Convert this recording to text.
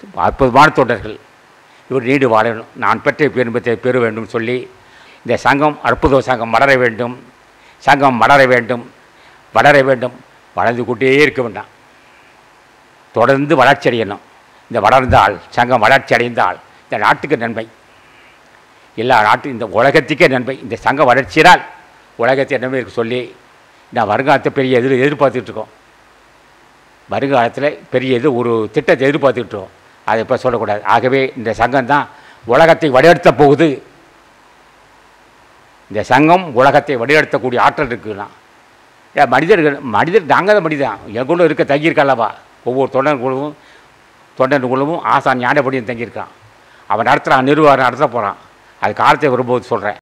அற்புதமான தொண்டர்கள் இவர் நீடு வாழணும் நான் பெற்ற பெரும்பத்தை பெற வேண்டும் சொல்லி இந்த சங்கம் அற்புத சங்கம் வளர வேண்டும் சங்கம் வளர வேண்டும் வளர வேண்டும் வளர்ந்து கொண்டே இருக்க வேண்டாம் தொடர்ந்து வளர்ச்சி அடையணும் இந்த வளர்ந்தால் சங்கம் வளர்ச்சி அடைந்தால் இந்த நாட்டுக்கு நன்மை எல்லா நாட்டு இந்த உலகத்துக்கே நன்மை இந்த சங்க வளர்ச்சியால் உலகத்தை நன்மை இருக்கு சொல்லி நான் வருங்காலத்தை பெரிய எதிர் எதிர்பார்த்துட்டு இருக்கோம் வருங்காலத்தில் பெரிய இது ஒரு திட்டத்தை எதிர்பார்த்துட்டு இருக்கோம் அதை இப்போ சொல்லக்கூடாது ஆகவே இந்த சங்கம் தான் உலகத்தை வழிநடத்த போகுது இந்த சங்கம் உலகத்தை வழிநடத்தக்கூடிய ஆற்றல் இருக்குன்னா ஏன் மனிதர்கள் மனிதர் நாங்கள் தான் மனிதன் எங்குள்ள இருக்க தங்கியிருக்கல்லவா ஒவ்வொரு தொண்டன் குழுவும் தொண்டன் குழுவும் ஆசான் ஞானப்படியும் தங்கியிருக்கான் அவன் நடத்துகிறான் நிர்வாகம் நடத்த போகிறான் அது காலத்தை வரும்போது சொல்கிறேன்